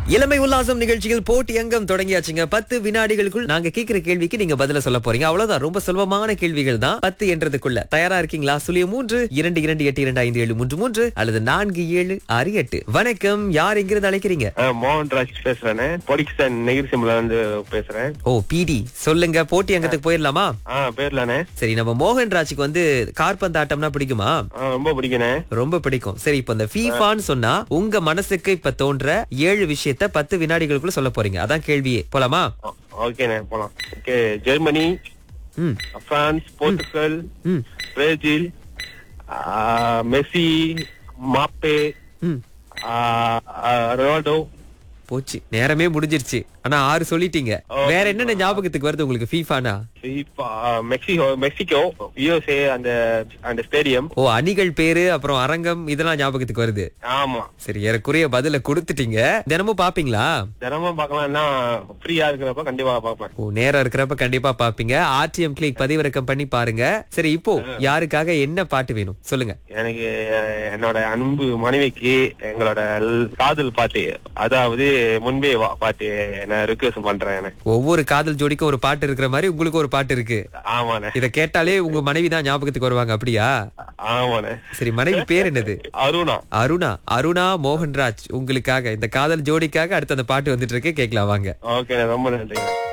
இளமை உல்லாசம் நிகழ்ச்சியில் போட்டி அங்கம் தொடங்கியாச்சுங்க பத்து வினாடிகளுக்குள் நாங்க கேக்குற கேள்விக்கு நீங்க பதில சொல்ல போறீங்க அவ்வளவுதான் ரொம்ப சுலபமான கேள்விகள் தான் பத்து என்றதுக்குள்ள தயாரா இருக்கீங்களா சுழிய மூன்று இரண்டு இரண்டு எட்டு இரண்டு ஐந்து ஏழு மூன்று மூன்று அல்லது நான்கு ஏழு ஆறு எட்டு வணக்கம் யார் எங்கிருந்து அழைக்கிறீங்க ஆ, மோகன் ராஜ் பேசுறேன் பொலிக்ஸ்டன் நெகிரிசிம்ல இருந்து பேசுறேன் ஓ பிடி சொல்லுங்க போட்டி அங்கத்துக்கு போயிடலாமா ஆ பேர்லானே சரி நம்ம மோகன் ராஜுக்கு வந்து கார்பந்தாட்டம்னா பிடிக்குமா ஆ, ரொம்ப பிடிக்கணே ரொம்ப பிடிக்கும் சரி இப்ப இந்த ஃபீஃபான்னு சொன்னா உங்க மனசுக்கு இப்ப தோன்ற ஏழு விஷயத்த பத்து வினாடிகளுக்குள்ள சொல்ல போறீங்க அதான் கேள்வியே போலாமா ஓ, ஓகேண்ணே போலாம் ஓகே ஜெர்மனி ம் பிரான்ஸ் போர்ச்சுகல் ம் பிரேசில் ஆ, மெஸ்ஸி மாப்பே ம் ஆ, ஆ, ரொனால்டோ போச்சு நேரமே முடிஞ்சிருச்சு ஆனா ஆறு சொல்லிட்டீங்க வேற என்னென்ன ஞாபகத்துக்கு வருது உங்களுக்கு ஃபீஃபானா FIFA, ஆ, மெக்சிகோ மெக்சிகோ யுஎஸ்ஏ அந்த அந்த ஸ்டேடியம் ஓ அணிகள் பேரு அப்புறம் அரங்கம் இதெல்லாம் ஞாபகத்துக்கு வருது ஆமா சரி ஏறக்குறைய பதில கொடுத்துட்டீங்க தினமும் பாப்பீங்களா தினமும் பார்க்கலாம்னா ஃப்ரீயா இருக்கிறப்ப கண்டிப்பா பார்ப்பேன் ஓ நேரம் இருக்கிறப்ப கண்டிப்பா பாப்பீங்க ஆர்டிஎம் கிளிக் பதிவிறக்கம் பண்ணி பாருங்க சரி இப்போ யாருக்காக என்ன பாட்டு வேணும் சொல்லுங்க எனக்கு அஹ், என்னோட அன்பு மனைவிக்கு எங்களோட ல்- காதல் பாட்டு அதாவது முன்பே வா பாட்டு நான் ரிக்வெஸ்ட் பண்றேன் எனக்கு. ஒவ்வொரு காதல் ஜோடிக்கும் ஒரு பாட்டு இருக்கிற மாதிரி உங்களுக்கு ஒரு பாட்டு இருக்கு ஆமாண்ணே இத கேட்டாலே உங்க மனைவி தான் ஞாபகத்துக்கு வருவாங்க அப்படியா ஆமாண்ணே சரி மனைவி பேர் என்னது அருணா அருணா அருணா மோகன்ராஜ் உங்களுக்காக இந்த காதல் ஜோடிக்காக அடுத்து அந்த பாட்டு வந்துட்டு இருக்கு கேட்கலாம் வாங்க ஓகே ரொம்ப நன்றி